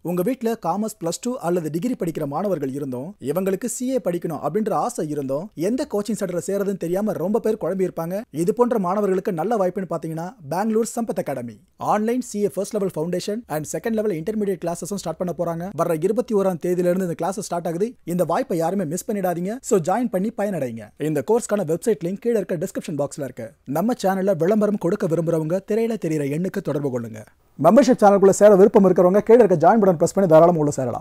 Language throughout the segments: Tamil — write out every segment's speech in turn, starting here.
உங்க வீட்ல காமர்ஸ் பிளஸ் டூ அல்லது டிகிரி படிக்கிற மாணவர்கள் இருந்தோம் இவங்களுக்கு சிஏ படிக்கணும் அப்படின்ற ஆசை இருந்தோம் எந்த கோச்சிங் சென்டர்ல சேரதுன்னு தெரியாம ரொம்ப பேர் குழம்பி இருப்பாங்க இது போன்ற மாணவர்களுக்கு நல்ல வாய்ப்புன்னு பாத்தீங்கன்னா Bangalore Sampath academy online CA first level foundation and second level intermediate கிளாஸஸும் ஸ்டார்ட் பண்ண போறாங்க வர இருபத்தி ஓராம் தேதியில இருந்து இந்த கிளாஸ் ஸ்டார்ட் ஆகுது இந்த வாய்ப்பை யாருமே மிஸ் பண்ணிடாதீங்க சோ ஜாயின் பண்ணி பயனடைங்க இந்த கோர்ஸ்க்கான வெப்சைட் லிங்க் கீழே இருக்க டிஸ்கிரிப்ஷன் பாக்ஸ்ல இருக்கு நம்ம சேனல்ல விளம்பரம் கொடுக்க விரும்புறவங்க திரையில தெரியிற எண்ணுக்கு தொடர்பு கொள்ளுங்க மெம்பர்ஷிப் சேனலுக்குள்ள சேர விருப்பம் இருக்கிறவங்க கீழே இருக்க ஜாயின் பட்டன் பிரஸ் பண்ணி தாராளமாக உள்ள சேரலாம்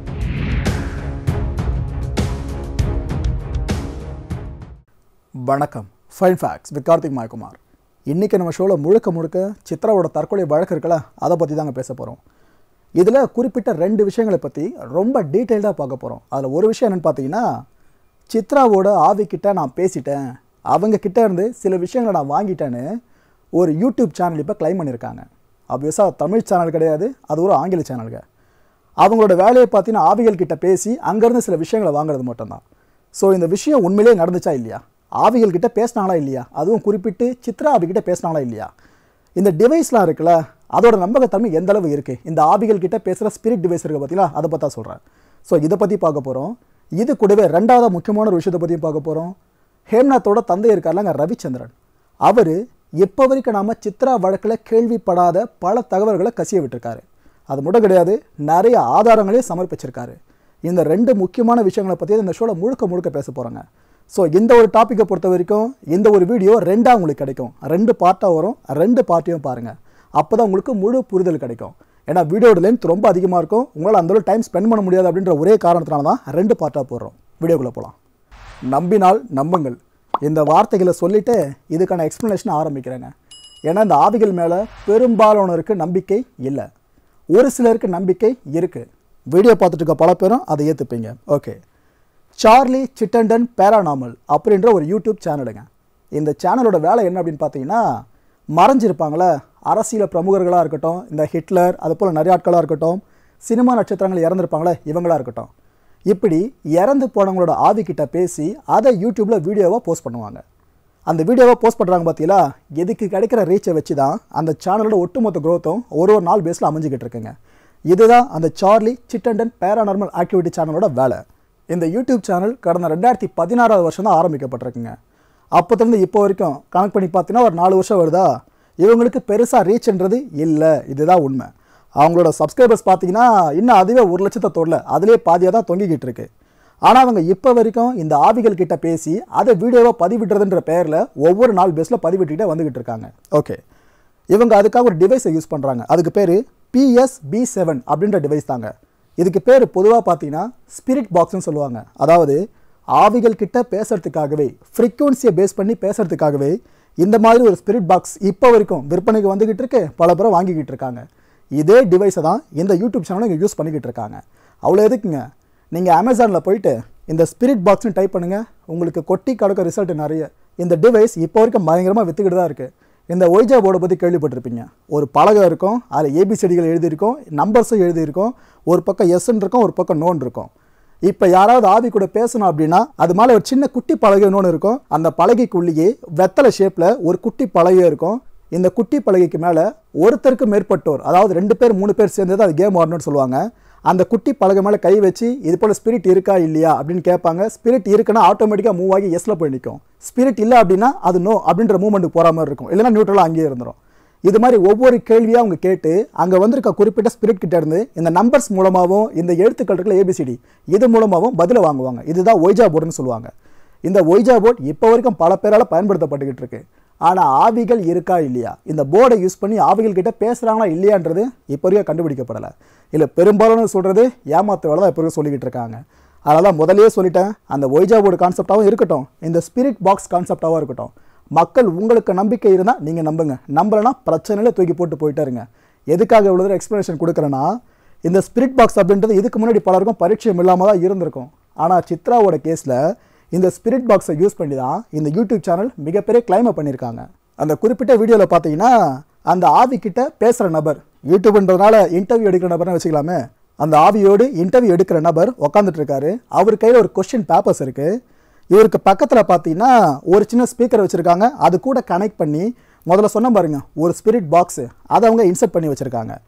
வணக்கம் fine facts with Karthik Mayakumar இன்றைக்கி நம்ம ஷோவில் முழுக்க முழுக்க சித்ராவோட தற்கொலை வழக்கு இருக்குல்ல அதை பற்றி தாங்க பேச போகிறோம் இதில் குறிப்பிட்ட ரெண்டு விஷயங்களை பற்றி ரொம்ப டீட்டெயில்டாக பார்க்க போகிறோம் அதில் ஒரு விஷயம் என்னென்னு பார்த்தீங்கன்னா சித்ராவோட ஆவிக்கிட்ட நான் பேசிட்டேன் அவங்க கிட்ட இருந்து சில விஷயங்களை நான் வாங்கிட்டேன்னு ஒரு யூடியூப் சேனல் இப்போ க்ளைம் பண்ணியிருக்காங்க ஆப்வியஸாக தமிழ் சேனல் கிடையாது அது ஒரு ஆங்கில சேனலுங்க அவங்களோட வேலையை பார்த்தீங்கன்னா ஆவிகள் கிட்ட பேசி அங்கேருந்து சில விஷயங்களை வாங்குறது மட்டும்தான் ஸோ இந்த விஷயம் உண்மையிலேயே நடந்துச்சா இல்லையா ஆவிகள் கிட்ட பேசினாங்களா இல்லையா அதுவும் குறிப்பிட்டு சித்ரா ஆவிகிட்ட பேசினாங்களா இல்லையா இந்த டிவைஸ்லாம் இருக்குல்ல அதோட நம்பகத்தன்மை எந்த அளவு இருக்குது இந்த ஆவிகள் கிட்ட பேசுகிற ஸ்பிரிட் டிவைஸ் இருக்குது பார்த்தீங்களா அதை பற்றி தான் சொல்கிறேன் ஸோ இதை பற்றி பார்க்க போகிறோம் இது கூடவே ரெண்டாவது முக்கியமான ஒரு விஷயத்தை பற்றியும் பார்க்க போகிறோம் ஹேம்நாத்தோட தந்தை இருக்கார்லங்க ரவிச்சந்திரன் அவர் இப்போ வரைக்கும் நாம் சித்ரா வழக்கில் கேள்விப்படாத பல தகவல்களை கசிய விட்டுருக்காரு அது மட்டும் கிடையாது நிறைய ஆதாரங்களையும் சமர்ப்பிச்சிருக்காரு இந்த ரெண்டு முக்கியமான விஷயங்களை பற்றி இந்த ஷோவில் முழுக்க முழுக்க பேச போகிறாங்க ஸோ இந்த ஒரு டாப்பிக்கை பொறுத்த வரைக்கும் இந்த ஒரு வீடியோ ரெண்டாக உங்களுக்கு கிடைக்கும் ரெண்டு பார்ட்டாக வரும் ரெண்டு பார்ட்டியும் பாருங்கள் அப்போ தான் உங்களுக்கு முழு புரிதல் கிடைக்கும் ஏன்னா வீடியோட லென்த் ரொம்ப அதிகமாக இருக்கும் உங்களால் அந்தளவு டைம் ஸ்பெண்ட் பண்ண முடியாது அப்படின்ற ஒரே காரணத்தினால தான் ரெண்டு பார்ட்டாக போடுறோம் வீடியோக்குள்ளே போகலாம் நம்பினால் நம்புங்கள் இந்த வார்த்தைகளை சொல்லிட்டு இதுக்கான எக்ஸ்ப்ளனேஷன் ஆரம்பிக்கிறேங்க ஏன்னா இந்த ஆவிகள் மேலே பெரும்பாலானோருக்கு நம்பிக்கை இல்லை ஒரு சிலருக்கு நம்பிக்கை இருக்குது வீடியோ பார்த்துட்டு இருக்க பல பேரும் அதை ஏற்றுப்பீங்க ஓகே சார்லி சிட்டண்டன் பேரானாமல் அப்படின்ற ஒரு யூடியூப் சேனலுங்க இந்த சேனலோட வேலை என்ன அப்படின்னு பார்த்தீங்கன்னா மறைஞ்சிருப்பாங்களே அரசியல் பிரமுகர்களாக இருக்கட்டும் இந்த ஹிட்லர் அது போல் நிறைய ஆட்களாக இருக்கட்டும் சினிமா நட்சத்திரங்கள் இறந்துருப்பாங்களே இவங்களாக இருக்கட்டும் இப்படி இறந்து போனவங்களோட ஆவிக்கிட்ட பேசி அதை யூடியூப்பில் வீடியோவாக போஸ்ட் பண்ணுவாங்க அந்த வீடியோவை போஸ்ட் பண்ணுறாங்க பார்த்தீங்களா எதுக்கு கிடைக்கிற ரீச்சை வச்சு தான் அந்த சேனலோட ஒட்டுமொத்த growth-உம் ஒரு ஒரு நாள் பேஸில் அமைஞ்சிக்கிட்டு இருக்குங்க இதுதான் அந்த சார்லி சிட்டண்டன் பேரானார்மல் ஆக்டிவிட்டி சேனலோட வேலை இந்த யூடியூப் சேனல் கடந்த ரெண்டாயிரத்தி பதினாறாவது வருஷம் தான் ஆரம்பிக்கப்பட்டிருக்குங்க அப்போத்துலேருந்து இப்போ வரைக்கும் கணக்கு பண்ணி பார்த்தீங்கன்னா ஒரு நாலு வருஷம் வருதா இவங்களுக்கு பெருசாக ரீச்ன்றது இல்லை இதுதான் உண்மை அவங்களோட சப்ஸ்கிரைபர்ஸ் பார்த்தீங்கன்னா இன்னும் அதுவே ஒரு லட்சத்தை தொடல அதிலே பாதியாக தான் தொங்கிக்கிட்டு இருக்கு ஆனால் அவங்க இப்போ வரைக்கும் இந்த ஆவிகள் கிட்ட பேசி அதை வீடியோவாக பதிவிடுறதுன்ற பெயரில் ஒவ்வொரு நாள் பேஸில் பதிவிட்டுக்கிட்டே வந்துக்கிட்டு இருக்காங்க ஓகே இவங்க அதுக்காக ஒரு டிவைஸை யூஸ் பண்ணுறாங்க அதுக்கு பேர் பிஎஸ் பி செவன் அப்படின்ற டிவைஸ் தாங்க இதுக்கு பேர் பொதுவாக பார்த்தீங்கன்னா ஸ்பிரிட் பாக்ஸ்னு சொல்லுவாங்க அதாவது ஆவிகள் கிட்ட பேசுறதுக்காகவே ஃப்ரீக்குவன்சியை பேஸ் பண்ணி பேசுறதுக்காகவே இந்த மாதிரி ஒரு ஸ்பிரிட் பாக்ஸ் இப்போ வரைக்கும் விற்பனைக்கு வந்துக்கிட்டு இருக்கு பல பேரும் வாங்கிக்கிட்டு இருக்காங்க இதே டிவைஸை தான் இந்த யூடியூப் சேனலும் இங்கே யூஸ் பண்ணிக்கிட்டு இருக்காங்க அவ்வளோ எதுக்குங்க நீங்கள் அமேசானில் போயிட்டு இந்த ஸ்பிரிட் பாக்ஸ்னு டைப் பண்ணுங்கள் உங்களுக்கு கொட்டி கடக்க ரிசல்ட் நிறைய இந்த டிவைஸ் இப்போ வரைக்கும் பயங்கரமாக விற்றுக்கிட்டு தான் இருக்குது இந்த ஒய்ஜா போர்டை பற்றி கேள்விப்பட்டிருப்பீங்க ஒரு பலகை இருக்கும் அதில் ஏபிசிடிகள் எழுதியிருக்கும் நம்பர்ஸும் எழுதியிருக்கும் ஒரு பக்கம் எஸ்ன்னு இருக்கும் ஒரு பக்கம் நோன் இருக்கும் இப்போ யாராவது ஆவி கூட பேசணும் அப்படின்னா அது மேலே ஒரு சின்ன குட்டி பலகை இன்னொன்று இருக்கும் அந்த பலகைக்குள்ளேயே வெத்தலை ஷேப்பில் ஒரு குட்டி பலகை இருக்கும் இந்த குட்டி பலகைக்கு மேலே ஒருத்தருக்கு மேற்பட்டோர் அதாவது ரெண்டு பேர் மூணு பேர் சேர்ந்தது அது கேம் ஆடணும்னு சொல்லுவாங்க அந்த குட்டி பலகை மேலே கை வச்சு இது போல் ஸ்பிரிட் இருக்கா இல்லையா அப்படின்னு கேட்பாங்க ஸ்பிரிட் இருக்குன்னா ஆட்டோமேட்டிக்காக மூவ் ஆகி எஸ்ல போய் நிற்கும் ஸ்பிரிட் இல்லை அப்படின்னா அது நோ அப்படின்ற மூவ்மெண்ட்டுக்கு போகிற மாதிரி இருக்கும் இல்லைன்னா நியூட்ரலாக அங்கேயே இருந்துரும் இது மாதிரி ஒவ்வொரு கேள்வியாக அவங்க கேட்டு அங்கே வந்திருக்க குறிப்பிட்ட ஸ்பிரிட் கிட்ட இருந்து இந்த நம்பர்ஸ் மூலமாகவும் இந்த எழுத்துக்கள் இருக்குல்ல ஏபிசிடி இது மூலமாகவும் பதிலை வாங்குவாங்க இதுதான் ஒய்ஜா போர்டுன்னு சொல்லுவாங்க இந்த ஒய்ஜா போர்ட் இப்போ வரைக்கும் பல பேரால் பயன்படுத்தப்பட்டுக்கிட்டு இருக்கு ஆனால் ஆவிகள் இருக்கா இல்லையா இந்த போர்டை யூஸ் பண்ணி ஆவிகள் கிட்ட பேசுகிறாங்களா இல்லையான்றது இப்போ வரைக்கும் கண்டுபிடிக்கப்படலை இல்லை பெரும்பாலான சொல்கிறது ஏமாத்து வேலை தான் இப்போ வரைக்கும் சொல்லிக்கிட்டு இருக்காங்க அதனால தான் முதல்லயே சொல்லிட்டேன் அந்த ஒய்ஜா போர்டு கான்செப்டாகவும் இருக்கட்டும் இந்த ஸ்பிரிட் பாக்ஸ் கான்செப்டாகவும் இருக்கட்டும் மக்கள் உங்களுக்கு நம்பிக்கை இருந்தால் நீங்கள் நம்புங்க நம்பலைன்னா பிரச்சனையில் தூக்கி போட்டு போயிட்டே இருங்க எதுக்காக இவ்வளோ தூரம் எக்ஸ்ப்ளனேஷன் கொடுக்குறேன்னா இந்த ஸ்பிரிட் பாக்ஸ் அப்படின்றது இதுக்கு முன்னாடி பலருக்கும் பரிச்சயம் இல்லாமல் தான் இருந்திருக்கும் ஆனால் சித்ராவோட கேஸில் இந்த ஸ்பிரிட் பாக்ஸை யூஸ் பண்ணி தான் இந்த யூடியூப் சேனல் மிகப்பெரிய கிளைமை பண்ணியிருக்காங்க அந்த குறிப்பிட்ட வீடியோவில் பார்த்தீங்கன்னா அந்த ஆவி கிட்ட பேசுகிற நபர் யூடியூப்ன்றதுனால இன்டர்வியூ எடுக்கிற நபர்னு வச்சுக்கலாமே அந்த ஆவியோடு இன்டர்வியூ எடுக்கிற நபர் உட்காந்துட்டு இருக்காரு அவர் கையில் ஒரு கொஸ்டின் பேப்பர்ஸ் இருக்குது இவருக்கு பக்கத்தில் பார்த்தீங்கன்னா ஒரு சின்ன ஸ்பீக்கர் வச்சுருக்காங்க அது கூட கனெக்ட் பண்ணி முதல்ல சொன்ன பாருங்க ஒரு ஸ்பிரிட் பாக்ஸு அதை அவங்க இன்சர்ட் பண்ணி வச்சுருக்காங்க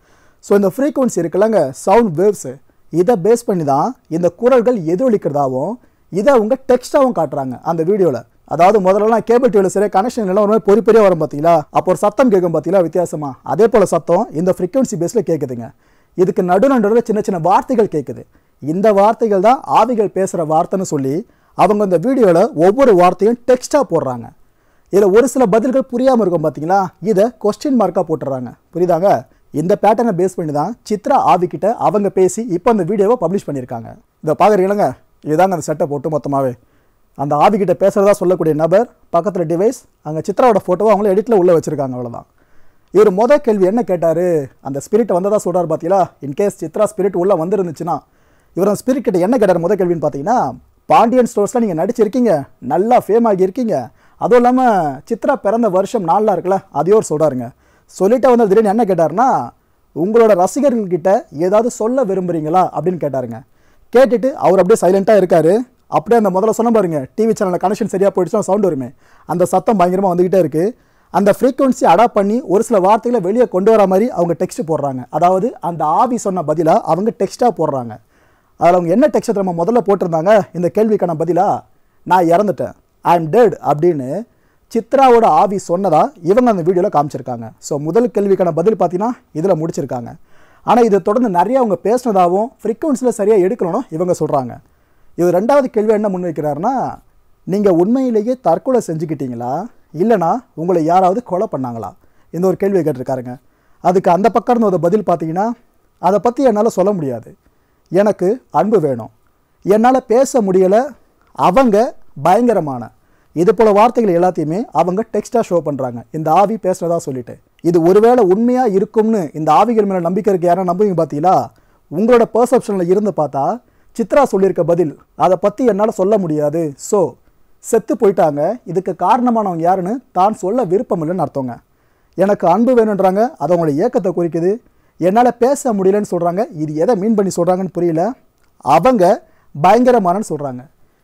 ஸோ இந்த ஃப்ரீக்வன்சி இருக்குல்லங்க சவுண்ட் வேவ்ஸு இதை பேஸ் பண்ணி தான் இந்த குரல்கள் எதிரொலிக்கிறதாவும் இதை அவங்க டெக்ஸ்ட்டாகவும் காட்டுறாங்க அந்த வீடியோவில் அதாவது முதல்லலாம் கேபிள் டிவியில் சரி கனெக்ஷன் எல்லாம் ஒரு மாதிரி பொறி பெரிய வரும் பார்த்தீங்களா அப்போ ஒரு சத்தம் கேட்கும் பார்த்தீங்களா வித்தியாசமா அதே போல் சத்தம் இந்த ஃப்ரீக்வன்சி பேஸில் கேட்குதுங்க இதுக்கு நடு நடுவில் சின்ன சின்ன வார்த்தைகள் கேட்குது இந்த வார்த்தைகள் தான் ஆவிகள் பேசுகிற வார்த்தைன்னு சொல்லி அவங்க இந்த வீடியோவில் ஒவ்வொரு வார்த்தையும் டெக்ஸ்ட்டாக போடுறாங்க இதில் ஒரு சில பதில்கள் புரியாமல் இருக்கும் பார்த்தீங்களா இதை கொஸ்டின் மார்க்காக போட்டுறாங்க புரியுதாங்க இந்த பேட்டர்னை பேஸ் பண்ணி தான் சித்ரா ஆவி கிட்ட அவங்க பேசி இப்போ அந்த வீடியோவை பப்ளிஷ் பண்ணியிருக்காங்க இதை பார்க்குறீங்களங்க இதுதாங்க அந்த செட்டை போட்டு மொத்தமாகவே அந்த ஆவி கிட்ட பேசுகிறதா சொல்லக்கூடிய நபர் பக்கத்தில் டிவைஸ் அங்கே சித்ராவோட ஃபோட்டோவை அவங்கள எடிட்டில் உள்ளே வச்சுருக்காங்க அவ்வளோதான் இவர் முத கேள்வி என்ன கேட்டார் அந்த ஸ்பிரிட் வந்ததா சொல்கிறார் பார்த்தீங்களா இன்கேஸ் சித்ரா ஸ்பிரிட் உள்ளே வந்துருந்துச்சுன்னா இவர் அந்த ஸ்பிரிட் கிட்ட என்ன கேட்டார் முத கேள்வின்னு பார்த்தீங்கன்னா பாண்டியன் ஸ்டோர்ஸில் நீங்கள் நடிச்சிருக்கீங்க நல்லா ஃபேம் ஆகியிருக்கீங்க அதுவும் இல்லாமல் சித்ரா பிறந்த வருஷம் நாளாக இருக்குல்ல அதையும் ஒரு சொல்கிறாருங்க சொல்லிட்டு வந்து திடீர்னு என்ன கேட்டாருன்னா உங்களோட ரசிகர்கள்கிட்ட ஏதாவது சொல்ல விரும்புறீங்களா அப்படின்னு கேட்டாருங்க கேட்டுட்டு அவர் அப்படியே சைலண்ட்டாக இருக்காரு அப்படியே அந்த முதல்ல சொன்ன பாருங்க டிவி சேனலில் கனெக்ஷன் சரியாக போயிடுச்சுன்னா சவுண்ட் வருமே அந்த சத்தம் பயங்கரமாக வந்துக்கிட்டே இருக்குது அந்த ஃப்ரீக்வன்சி அடாப்ட் பண்ணி ஒரு சில வார்த்தைகளை வெளியே கொண்டு வர மாதிரி அவங்க டெக்ஸ்ட் போடுறாங்க அதாவது அந்த ஆவி சொன்ன பதிலாக அவங்க டெக்ஸ்ட்டாக போடுறாங்க அதில் அவங்க என்ன டெக்ஸ்ட் நம்ம முதல்ல போட்டிருந்தாங்க இந்த கேள்விக்கான பதிலா நான் இறந்துட்டேன் ஐ எம் டெட் அப்படின்னு சித்ராவோட ஆவி சொன்னதா இவங்க அந்த வீடியோவில் காமிச்சிருக்காங்க ஸோ முதல் கேள்விக்கான பதில் பார்த்தீங்கன்னா இதில் முடிச்சிருக்காங்க ஆனால் இதை தொடர்ந்து நிறைய அவங்க பேசினதாகவும் ஃப்ரீக்வன்சியில் சரியாக எடுக்கணும்னு இவங்க சொல்கிறாங்க இது ரெண்டாவது கேள்வி என்ன முன்வைக்கிறாருன்னா நீங்கள் உண்மையிலேயே தற்கொலை செஞ்சுக்கிட்டீங்களா இல்லைனா உங்களை யாராவது கொலை பண்ணாங்களா இந்த ஒரு கேள்வியை கேட்டிருக்காருங்க அதுக்கு அந்த பக்கம் இருந்த ஒரு பதில் பார்த்தீங்கன்னா அதை பற்றி என்னால் சொல்ல முடியாது எனக்கு அன்பு வேணும் என்னால் பேச முடியலை அவங்க பயங்கரமான இது போல வார்த்தைகள் எல்லாத்தையுமே அவங்க டெக்ஸ்ட்டாக ஷோ பண்ணுறாங்க இந்த ஆவி பேசுனதா சொல்லிட்டு இது ஒருவேளை உண்மையாக இருக்கும்னு இந்த ஆவிகள் மேலே நம்பிக்கை இருக்கு யாரும் நம்புவீங்க பார்த்தீங்களா உங்களோட பர்செப்ஷனில் இருந்து பார்த்தா சித்ரா சொல்லியிருக்க பதில் அதை பற்றி என்னால் சொல்ல முடியாது ஸோ செத்து போயிட்டாங்க இதுக்கு காரணமானவங்க யாருன்னு தான் சொல்ல விருப்பம் இல்லைன்னு அர்த்தங்க எனக்கு அன்பு வேணுன்றாங்க அது அவங்களோட இயக்கத்தை குறிக்குது என்னால் பேச முடியலன்னு சொல்கிறாங்க இது எதை மீன் பண்ணி சொல்கிறாங்கன்னு புரியல அவங்க பயங்கரமானன்னு சொல்கிறாங்க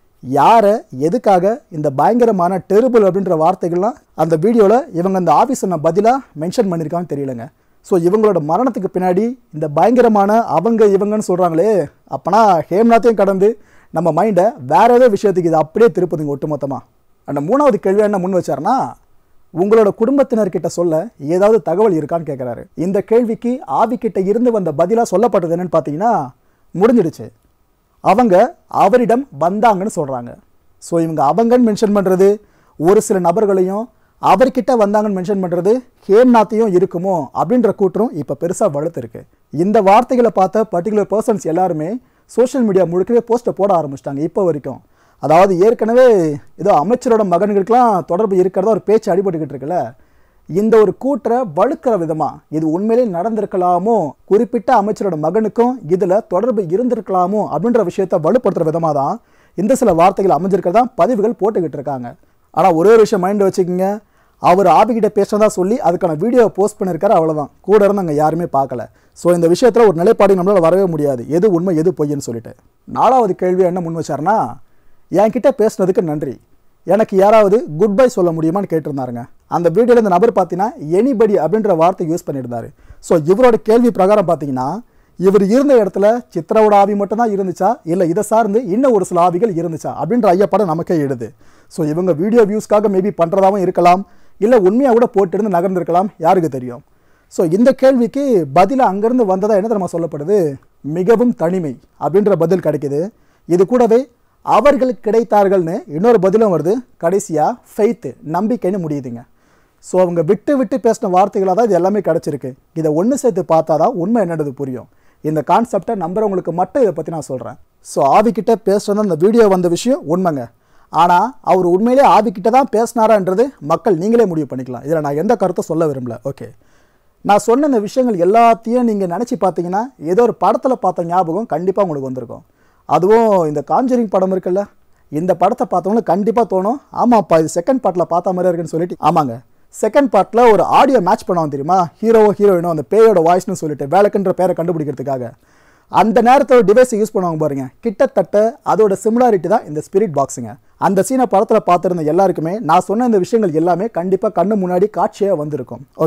யாரை எதுக்காக இந்த பயங்கரமான டெரிபிள் அப்படின்ற வார்த்தைகள்லாம் அந்த வீடியோவில் இவங்க அந்த ஆஃபீஸ் சொன்ன பதிலாக மென்ஷன் பண்ணியிருக்காங்கன்னு தெரியலங்க ஸோ இவங்களோட மரணத்துக்கு பின்னாடி இந்த பயங்கரமான அவங்க இவங்கன்னு சொல்கிறாங்களே அப்போனா ஹேம்நாத்தையும் கடந்து நம்ம மைண்டை வேற ஏதோ விஷயத்துக்கு இது அப்படியே திருப்புதுங்க ஒட்டுமொத்தமாக அந்த மூணாவது கேள்வி என்ன முன் வச்சாருன்னா உங்களோட குடும்பத்தினர்கிட்ட சொல்ல ஏதாவது தகவல் இருக்கான்னு கேட்குறாரு இந்த கேள்விக்கு ஆவி கிட்ட இருந்து வந்த பதிலாக சொல்லப்பட்டது என்னன்னு பார்த்தீங்கன்னா முடிஞ்சிடுச்சு அவங்க அவரிடம் வந்தாங்கன்னு சொல்கிறாங்க ஸோ இவங்க அவங்கன்னு மென்ஷன் பண்ணுறது ஒரு சில நபர்களையும் அவர்கிட்ட வந்தாங்கன்னு மென்ஷன் பண்ணுறது ஹேம்நாத்தையும் இருக்குமோ அப்படின்ற கூற்றம் இப்போ பெருசாக வலுத்திருக்கு இந்த வார்த்தைகளை பார்த்த பர்டிகுலர் பர்சன்ஸ் எல்லாருமே சோஷியல் மீடியா முழுக்கவே போஸ்ட்டை போட ஆரம்பிச்சிட்டாங்க இப்போ வரைக்கும் அதாவது ஏற்கனவே ஏதோ அமைச்சரோட மகன்களுக்கெல்லாம் தொடர்பு இருக்கிறதா ஒரு பேச்சு அடிபட்டுக்கிட்டு இருக்குல்ல இந்த ஒரு கூற்றை வழுக்கிற விதமா இது உண்மையிலே நடந்திருக்கலாமோ குறிப்பிட்ட அமைச்சரோட மகனுக்கும் இதுல தொடர்பு இருந்திருக்கலாமோ அப்படின்ற விஷயத்தை வலுப்படுத்துற விதமா தான் இந்த சில வார்த்தைகள் அமைஞ்சிருக்கிறதா பதிவுகள் போட்டுக்கிட்டு இருக்காங்க ஆனா ஒரே ஒரு விஷயம் மைண்ட் வச்சுக்கோங்க அவர் ஆபிகிட்ட பேசுனதா சொல்லி அதுக்கான வீடியோ போஸ்ட் பண்ணியிருக்காரு அவ்வளவுதான் கூட இருந்து அங்கே யாருமே பார்க்கல ஸோ இந்த விஷயத்தில் ஒரு நிலைப்பாடு நம்மளால வரவே முடியாது எது உண்மை எது பொய்ன்னு சொல்லிட்டு நாலாவது கேள்வி என்ன முன் வச்சாருன்னா என்கிட்ட பேசுனதுக்கு நன்றி எனக்கு யாராவது குட் பை சொல்ல முடியுமான்னு கேட்டிருந்தாருங்க அந்த வீடியோவில் இந்த நபர் பார்த்தீங்கன்னா எனிபடி அப்படின்ற வார்த்தை யூஸ் பண்ணியிருந்தாரு ஸோ இவரோட கேள்வி பிரகாரம் பார்த்தீங்கன்னா இவர் இருந்த இடத்துல சித்திராவோட ஆவி மட்டும்தான் இருந்துச்சா இல்லை இதை சார்ந்து இன்னும் ஒரு சில ஆவிகள் இருந்துச்சா அப்படின்ற ஐயப்படம் நமக்கே எழுது ஸோ இவங்க வீடியோ வியூஸ்க்காக மேபி பண்ணுறதாவும் இருக்கலாம் இல்லை உண்மையாக கூட போட்டிருந்து நகர்ந்திருக்கலாம் யாருக்கு தெரியும் ஸோ இந்த கேள்விக்கு பதிலாக அங்கேருந்து வந்ததா என்ன தெரியுமா சொல்லப்படுது மிகவும் தனிமை அப்படின்ற பதில் கிடைக்குது இது கூடவே அவர்களுக்கு கிடைத்தார்கள்னு இன்னொரு பதிலும் வருது கடைசியாக ஃபெய்த்து நம்பிக்கைன்னு முடியுதுங்க ஸோ அவங்க விட்டு விட்டு பேசின வார்த்தைகளாக தான் இது எல்லாமே கிடச்சிருக்கு இதை ஒன்று சேர்த்து பார்த்தா தான் உண்மை என்னது புரியும் இந்த கான்செப்டை நம்புறவங்களுக்கு மட்டும் இதை பற்றி நான் சொல்கிறேன் ஸோ ஆவிக்கிட்ட பேசுறது அந்த வீடியோ வந்த விஷயம் உண்மைங்க ஆனால் அவர் உண்மையிலே ஆவிக்கிட்ட தான் பேசினாரான்றது மக்கள் நீங்களே முடிவு பண்ணிக்கலாம் இதில் நான் எந்த கருத்தை சொல்ல விரும்பல ஓகே நான் சொன்ன இந்த விஷயங்கள் எல்லாத்தையும் நீங்கள் நினச்சி பார்த்தீங்கன்னா ஏதோ ஒரு படத்தில் பார்த்த ஞாபகம் கண்டிப்பாக உங்களுக்கு வந்திருக்கும் அதுவும் இந்த காஞ்சரிங் படம் இருக்குல்ல இந்த படத்தை பார்த்தவங்களுக்கு கண்டிப்பாக தோணும் ஆமாப்பா இது செகண்ட் பார்ட்டில் பார்த்த மாதிரி இருக்குன்னு சொல்லிட்டு ஆமாங்க செகண்ட் பார்ட்டில் ஒரு ஆடியோ மேட்ச் பண்ணுவாங்க தெரியுமா ஹீரோவோ ஹீரோயினோ அந்த பேயோட வாய்ஸ்னு சொல்லிட்டு வேலைக்குன்ற பேரை கண்டுபிடிக்கிறதுக்காக அந்த நேரத்தில் ஒரு டிவைஸ் யூஸ் பண்ணுவாங்க பாருங்க கிட்டத்தட்ட அதோட சிமிலாரிட்டி தான் இந்த ஸ்பிரிட் பாக்ஸுங்க அந்த சீனை படத்தில் பார்த்துருந்த எல்லாருக்குமே நான் சொன்ன இந்த விஷயங்கள் எல்லாமே கண்டிப்பாக கண்ணு முன்னாடி காட்சியாக வந்திருக்கும் ஓகே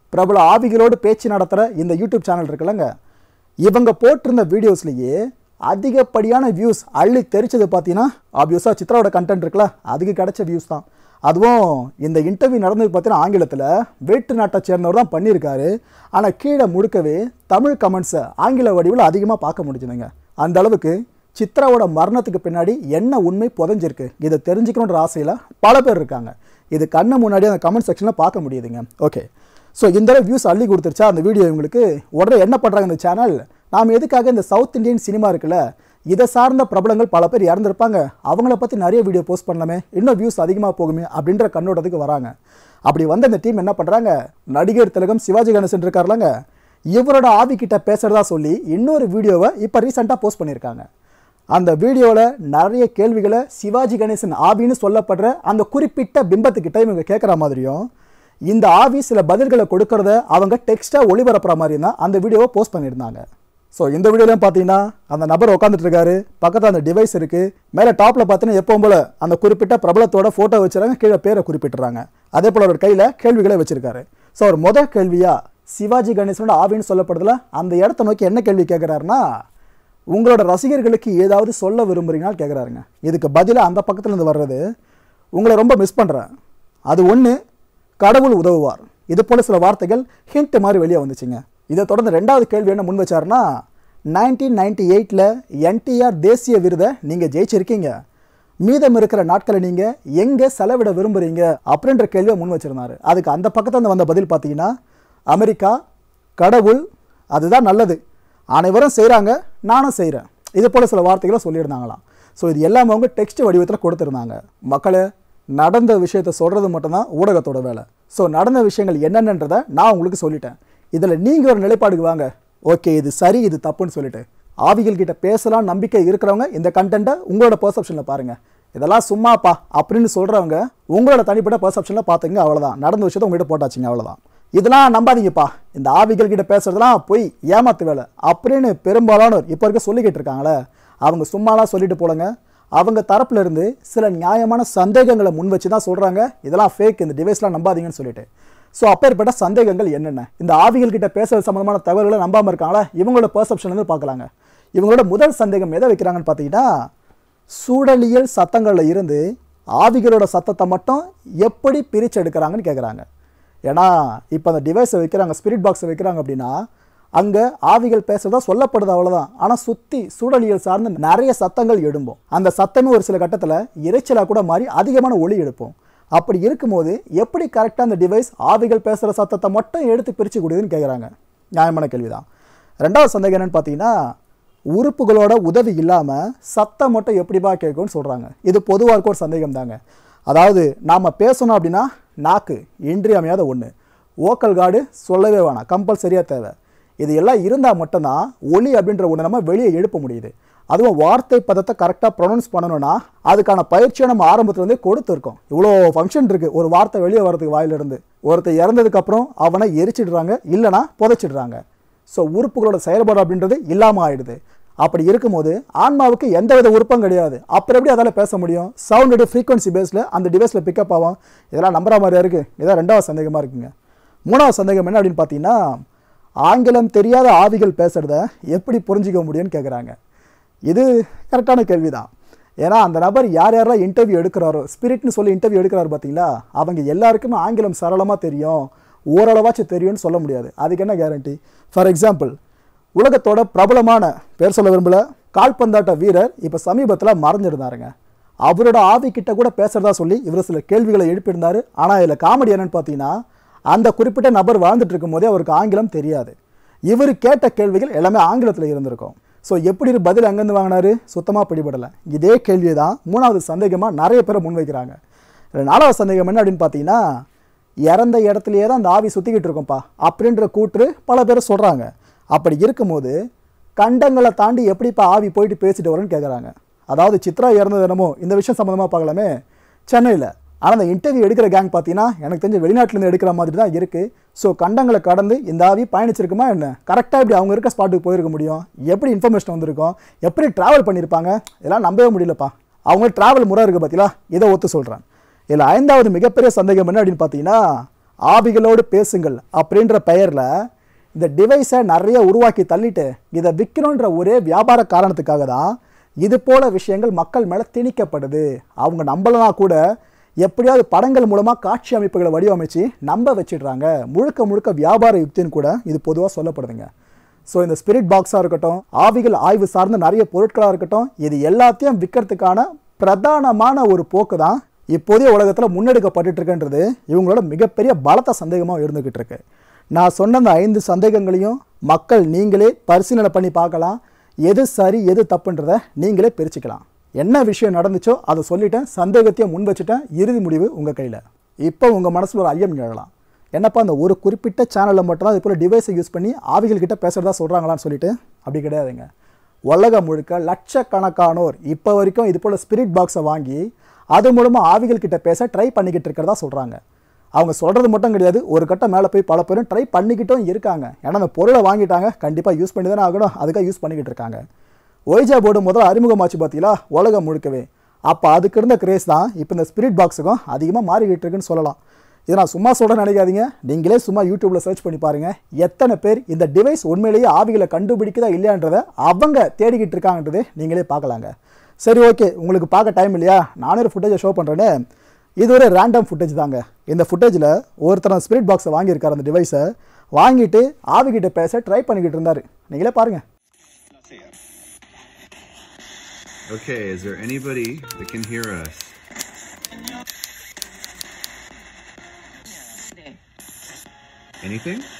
பிரபல ஆவிகளோடு பேச்சு நடத்துகிற இந்த யூடியூப் சேனல் இருக்குல்லங்க இவங்க போட்டிருந்த வீடியோஸ்லேயே அதிகப்படியான வியூஸ் அள்ளி தெரிச்சது பார்த்தீங்கன்னா ஆப்வியஸாக சித்ராவோட கண்டென்ட் இருக்குல்ல அதுக்கு கிடைச்ச வியூஸ் தான் அதுவும் இந்த இன்டர்வியூ நடந்தது பார்த்தீங்கன்னா ஆங்கிலத்தில் வேற்று நாட்டை சேர்ந்தவர் தான் பண்ணியிருக்காரு ஆனால் கீழே முழுக்கவே தமிழ் கமெண்ட்ஸை ஆங்கில வடிவில் அதிகமாக பார்க்க முடிஞ்சுதுங்க அந்த அளவுக்கு சித்ராவோட மரணத்துக்கு பின்னாடி என்ன உண்மை புதைஞ்சிருக்கு இதை தெரிஞ்சுக்கணுன்ற ஆசையில் பல பேர் இருக்காங்க இது கண்ணு முன்னாடி அந்த கமெண்ட் செக்ஷனில் பார்க்க முடியுதுங்க ஓகே ஸோ இந்த அளவு வியூஸ் அள்ளி கொடுத்துருச்சா அந்த வீடியோ இவங்களுக்கு உடனே என்ன பண்ணுறாங்க இந்த சேனல் நாம் எதுக்காக இந்த சவுத் இந்தியன் சினிமா இருக்குல்ல இதை சார்ந்த பிரபலங்கள் பல பேர் இறந்துருப்பாங்க அவங்கள பற்றி நிறைய வீடியோ போஸ்ட் பண்ணலாமே இன்னும் வியூஸ் அதிகமாக போகுமே அப்படின்ற கண்ணோட்டத்துக்கு வராங்க அப்படி வந்த இந்த டீம் என்ன பண்ணுறாங்க நடிகர் திலகம் சிவாஜி கணேசன் இருக்கார்லங்க இவரோட ஆவி கிட்ட பேசுகிறதா சொல்லி இன்னொரு வீடியோவை இப்போ ரீசெண்டாக போஸ்ட் பண்ணியிருக்காங்க அந்த வீடியோவில் நிறைய கேள்விகளை சிவாஜி கணேசன் ஆவின்னு சொல்லப்படுற அந்த குறிப்பிட்ட பிம்பத்துக்கிட்ட இவங்க கேட்குற மாதிரியும் இந்த ஆவி சில பதில்களை கொடுக்கறத அவங்க டெக்ஸ்ட்டாக ஒளிபரப்புற மாதிரி தான் அந்த வீடியோவை போஸ்ட் பண்ணியிருந்தாங்க ஸோ இந்த வீடியோலையும் பார்த்தீங்கன்னா அந்த நபர் உட்காந்துட்டு இருக்காரு பக்கத்தில் அந்த டிவைஸ் இருக்குது மேலே டாப்பில் பார்த்தீங்கன்னா எப்பவும் போல அந்த குறிப்பிட்ட பிரபலத்தோட ஃபோட்டோ வச்சுறாங்க கீழே பேரை குறிப்பிட்டுறாங்க அதே போல் அவர் கையில் கேள்விகளை வச்சிருக்காரு ஸோ அவர் முதல் கேள்வியா சிவாஜி கணேசனோட ஆவின்னு சொல்லப்படுதுல அந்த இடத்த நோக்கி என்ன கேள்வி கேட்குறாருன்னா உங்களோட ரசிகர்களுக்கு ஏதாவது சொல்ல விரும்புறீங்கன்னு கேட்குறாருங்க இதுக்கு பதிலாக அந்த பக்கத்துல இருந்து வர்றது உங்களை ரொம்ப மிஸ் பண்ணுறேன் அது ஒன்று கடவுள் உதவுவார் இது போல சில வார்த்தைகள் ஹிண்ட் மாதிரி வெளியே வந்துச்சுங்க இதை தொடர்ந்து ரெண்டாவது கேள்வி என்ன முன் வச்சாருன்னா நைன்டீன் நைன்டி எயிட்டில் என்டிஆர் தேசிய விருதை நீங்கள் ஜெயிச்சிருக்கீங்க மீதம் இருக்கிற நாட்களை நீங்கள் எங்கே செலவிட விரும்புகிறீங்க அப்படின்ற கேள்வியை முன் வச்சிருந்தாரு அதுக்கு அந்த பக்கத்துல வந்த பதில் பார்த்தீங்கன்னா அமெரிக்கா கடவுள் அதுதான் நல்லது அனைவரும் செய்கிறாங்க நானும் செய்கிறேன் இது போல் சில வார்த்தைகளை சொல்லியிருந்தாங்களாம் ஸோ இது எல்லாமே அவங்க டெக்ஸ்ட் வடிவத்தில் கொடுத்துருந்தாங்க மக்களே நடந்த விஷயத்தை சொல்கிறது மட்டும்தான் ஊடகத்தோட வேலை ஸோ நடந்த விஷயங்கள் என்னென்னன்றதை நான் உங்களுக்கு சொல்லிட்டேன் இதில் நீங்கள் ஒரு நிலைப்பாடுக்கு வாங்க ஓகே இது சரி இது தப்புன்னு சொல்லிட்டு ஆவிகள் கிட்ட பேசலாம் நம்பிக்கை இருக்கிறவங்க இந்த கண்டென்ட்டை உங்களோட பெர்செப்ஷனில் பாருங்கள் இதெல்லாம் சும்மாப்பா அப்படின்னு சொல்கிறவங்க உங்களோட தனிப்பட்ட பெர்செப்ஷனில் பார்த்துங்க அவ்வளோதான் நடந்த விஷயத்தை உங்கள்கிட்ட போட்டாச்சுங்க அவ்வளோதான் இதெல்லாம் நம்பாதீங்கப்பா இந்த ஆவிகள் கிட்ட பேசுறதெல்லாம் போய் ஏமாத்து வேலை அப்படின்னு பெரும்பாலானோர் இப்போ இருக்க சொல்லிக்கிட்டு இருக்காங்களே அவங்க சும்மாலாம் சொல்லிட்டு போலங்க அவங்க தரப்புல இருந்து சில நியாயமான சந்தேகங்களை முன் வச்சு தான் சொல்கிறாங்க இதெல்லாம் ஃபேக் இந்த டிவைஸ்லாம் நம்பாதீங்கன்னு சொல்லிட்டு ஸோ அப்பேற்பட்ட சந்தேகங்கள் என்னென்ன இந்த ஆவிகள் கிட்ட பேசுறது சம்மந்தமான தகவல்களை நம்பாமல் இருக்காங்களா இவங்களோட பெர்செப்ஷன் வந்து பார்க்கலாங்க இவங்களோட முதல் சந்தேகம் எதை வைக்கிறாங்கன்னு பார்த்தீங்கன்னா சூழலியல் சத்தங்களில் இருந்து ஆவிகளோட சத்தத்தை மட்டும் எப்படி பிரித்து எடுக்கிறாங்கன்னு கேட்குறாங்க ஏன்னா இப்போ அந்த டிவைஸை வைக்கிறாங்க ஸ்பிரிட் பாக்ஸை வைக்கிறாங்க அப்படின்னா அங்கே ஆவிகள் பேசுறதா சொல்லப்படுது அவ்வளோதான் ஆனால் சுற்றி சூழலியல் சார்ந்து நிறைய சத்தங்கள் எழும்பும் அந்த சத்தமே ஒரு சில கட்டத்தில் இறைச்சலாக கூட மாறி அதிகமான ஒளி எழுப்போம் அப்படி இருக்கும்போது எப்படி கரெக்டாக அந்த டிவைஸ் ஆவிகள் பேசுகிற சத்தத்தை மட்டும் எடுத்து பிரித்து கொடுக்குதுன்னு கேட்குறாங்க நியாயமான கேள்விதான் ரெண்டாவது சந்தேகம் என்னன்னு பார்த்தீங்கன்னா உறுப்புகளோட உதவி இல்லாமல் சத்தம் மட்டும் எப்படிப்பா கேட்கும்னு சொல்கிறாங்க இது பொதுவாக இருக்க ஒரு சந்தேகம் தாங்க அதாவது நாம் பேசணும் அப்படின்னா நாக்கு இன்றியமையாத ஒன்று ஓக்கல் கார்டு சொல்லவே வேணாம் கம்பல்சரியாக தேவை இது எல்லாம் இருந்தால் மட்டும்தான் ஒலி அப்படின்ற ஒன்று நம்ம வெளியே எழுப்ப முடியுது அதுவும் வார்த்தை பதத்தை கரெக்டாக ப்ரொனவுன்ஸ் பண்ணணும்னா அதுக்கான பயிற்சியை நம்ம ஆரம்பத்துலேருந்தே கொடுத்துருக்கோம் இவ்வளோ ஃபங்க்ஷன் இருக்குது ஒரு வார்த்தை வெளியே வரதுக்கு வாயிலிருந்து ஒருத்தர் இறந்ததுக்கப்புறம் அவனை எரிச்சிடுறாங்க இல்லைனா புதைச்சிடுறாங்க ஸோ உறுப்புகளோட செயல்பாடு அப்படின்றது இல்லாமல் ஆயிடுது அப்படி இருக்கும்போது ஆன்மாவுக்கு எந்த வித உறுப்பும் கிடையாது அப்புறம் எப்படி அதால் பேச முடியும் சவுண்டோட ஃப்ரீக்வன்சி பேஸில் அந்த டிவைஸில் பிக்கப் ஆகும் இதெல்லாம் நம்புற மாதிரியா இருக்குது இதான் ரெண்டாவது சந்தேகமாக இருக்குங்க மூணாவது சந்தேகம் என்ன அப்படின்னு பார்த்தீங்கன்னா ஆங்கிலம் தெரியாத ஆவிகள் பேசுகிறத எப்படி புரிஞ்சிக்க முடியும்னு கேட்குறாங்க இது கரெக்டான கேள்வி தான் ஏன்னா அந்த நபர் யார் யாரெல்லாம் இன்டர்வியூ எடுக்கிறாரோ ஸ்பிரிட்னு சொல்லி இன்டர்வியூ எடுக்கிறாரு பார்த்தீங்களா அவங்க எல்லாருக்குமே ஆங்கிலம் சரளமாக தெரியும் ஓரளவாச்சும் தெரியும்னு சொல்ல முடியாது அதுக்கு என்ன கேரண்டி ஃபார் எக்ஸாம்பிள் உலகத்தோட பிரபலமான பேர் சொல்ல விரும்பல கால்பந்தாட்ட வீரர் இப்போ சமீபத்தில் மறைஞ்சிருந்தாருங்க அவரோட ஆவி கிட்ட கூட பேசுறதா சொல்லி இவர் சில கேள்விகளை எழுப்பியிருந்தாரு ஆனால் இதில் காமெடி என்னன்னு பார்த்தீங்கன்னா அந்த குறிப்பிட்ட நபர் வாழ்ந்துட்டு இருக்கும்போதே அவருக்கு ஆங்கிலம் தெரியாது இவர் கேட்ட கேள்விகள் எல்லாமே ஆங்கிலத்தில் இருந்திருக்கும் ஸோ எப்படி இரு பதில் அங்கேருந்து வாங்கினாரு சுத்தமாக பிடிபடலை இதே கேள்வியை தான் மூணாவது சந்தேகமாக நிறைய பேரை முன்வைக்கிறாங்க இதில் நாலாவது சந்தேகம் என்ன அப்படின்னு பார்த்தீங்கன்னா இறந்த இடத்துலையே தான் அந்த ஆவி சுற்றிக்கிட்டு இருக்கோம்ப்பா அப்படின்ற கூற்று பல பேர் சொல்கிறாங்க அப்படி இருக்கும்போது கண்டங்களை தாண்டி எப்படிப்பா ஆவி போயிட்டு பேசிட்டு வரேன்னு கேட்குறாங்க அதாவது சித்ரா இறந்தது என்னமோ இந்த விஷயம் சம்மந்தமாக பார்க்கலாமே சென்னையில் ஆனால் அந்த இன்டர்வியூ எடுக்கிற கேங் பார்த்தீங்கன்னா எனக்கு தெரிஞ்ச வெளிநாட்டிலேருந்து எடுக்கிற மாதிரி தான் இருக்குது ஸோ கண்டங்களை கடந்து இந்த ஆவி பயணிச்சிருக்குமா என்ன கரெக்டாக இப்படி அவங்க இருக்க ஸ்பாட்டுக்கு போயிருக்க முடியும் எப்படி இன்ஃபர்மேஷன் வந்திருக்கும் எப்படி ட்ராவல் பண்ணியிருப்பாங்க இதெல்லாம் நம்பவே முடியலப்பா அவங்க ட்ராவல் முறை இருக்குது பார்த்தீங்களா இதை ஒத்து சொல்கிறேன் இதில் ஐந்தாவது மிகப்பெரிய சந்தேகம் என்ன அப்படின்னு பார்த்தீங்கன்னா ஆவிகளோடு பேசுங்கள் அப்படின்ற பெயரில் இந்த டிவைஸை நிறைய உருவாக்கி தள்ளிட்டு இதை விற்கணுன்ற ஒரே வியாபார காரணத்துக்காக தான் இது போல விஷயங்கள் மக்கள் மேலே திணிக்கப்படுது அவங்க நம்பலனா கூட எப்படியாவது படங்கள் மூலமாக காட்சி அமைப்புகளை வடிவமைச்சு நம்ப வச்சிடுறாங்க முழுக்க முழுக்க வியாபார யுக்தின்னு கூட இது பொதுவாக சொல்லப்படுதுங்க ஸோ இந்த ஸ்பிரிட் பாக்ஸாக இருக்கட்டும் ஆவிகள் ஆய்வு சார்ந்த நிறைய பொருட்களாக இருக்கட்டும் இது எல்லாத்தையும் விற்கிறதுக்கான பிரதானமான ஒரு போக்கு தான் இப்போதைய உலகத்தில் முன்னெடுக்கப்பட்டு இருக்குன்றது இவங்களோட மிகப்பெரிய பலத்த சந்தேகமாக இருந்துக்கிட்டு இருக்கு நான் சொன்ன அந்த ஐந்து சந்தேகங்களையும் மக்கள் நீங்களே பரிசீலனை பண்ணி பார்க்கலாம் எது சரி எது தப்புன்றதை நீங்களே பிரிச்சுக்கலாம் என்ன விஷயம் நடந்துச்சோ அதை சொல்லிட்டேன் சந்தேகத்தையும் முன் வச்சுட்டேன் இறுதி முடிவு உங்கள் கையில் இப்போ உங்கள் மனசில் ஒரு ஐயம் எழலாம் என்னப்பா அந்த ஒரு குறிப்பிட்ட சேனலில் மட்டும்தான் இது போல் டிவைஸை யூஸ் பண்ணி ஆவிகள் கிட்ட பேசுகிறதா சொல்கிறாங்களான்னு சொல்லிட்டு அப்படி கிடையாதுங்க உலகம் முழுக்க லட்சக்கணக்கானோர் இப்போ வரைக்கும் இது போல் ஸ்பிரிட் பாக்ஸை வாங்கி அது மூலமாக ஆவிகள் கிட்ட பேச ட்ரை பண்ணிக்கிட்டு இருக்கிறதா சொல்கிறாங்க அவங்க சொல்கிறது மட்டும் கிடையாது ஒரு கட்டம் மேலே போய் பல பேரும் ட்ரை பண்ணிக்கிட்டும் இருக்காங்க ஏன்னா அந்த பொருளை வாங்கிட்டாங்க கண்டிப்பாக யூஸ் பண்ணி தானே ஆகணும் அதுக்காக யூஸ் பண்ணிக்கிட்டு இருக்காங்க ஒய்ஜா போர்டு முதல்ல அறிமுகமாச்சு பார்த்தீங்களா உலகம் முழுக்கவே அப்போ அதுக்கு இருந்த கிரேஸ் தான் இப்போ இந்த ஸ்பிரிட் பாக்ஸுக்கும் அதிகமாக மாறிக்கிட்டு இருக்குன்னு சொல்லலாம் இதை நான் சும்மா சொல்ல நினைக்காதீங்க நீங்களே சும்மா யூடியூப்ல சர்ச் பண்ணி பாருங்க எத்தனை பேர் இந்த டிவைஸ் உண்மையிலேயே ஆவிகளை கண்டுபிடிக்குதா இல்லையான்றதை அவங்க தேடிக்கிட்டு இருக்காங்கன்றதை நீங்களே பார்க்கலாங்க சரி ஓகே உங்களுக்கு பார்க்க டைம் இல்லையா நானே ஒரு ஃபுட்டேஜை ஷோ பண்ணுறேன்னு இது ஒரு ரேண்டம் ஃபுட்டேஜ் தாங்க இந்த ஃபுட்டேஜில் ஒருத்தர் ஸ்பிரிட் பாக்ஸை வாங்கியிருக்காரு அந்த டிவைஸை வாங்கிட்டு ஆவிகிட்ட பேச ட்ரை பண்ணிக்கிட்டு இருந்தார் நீங்களே பாருங்கள் Okay, is there anybody that can hear us? Anything?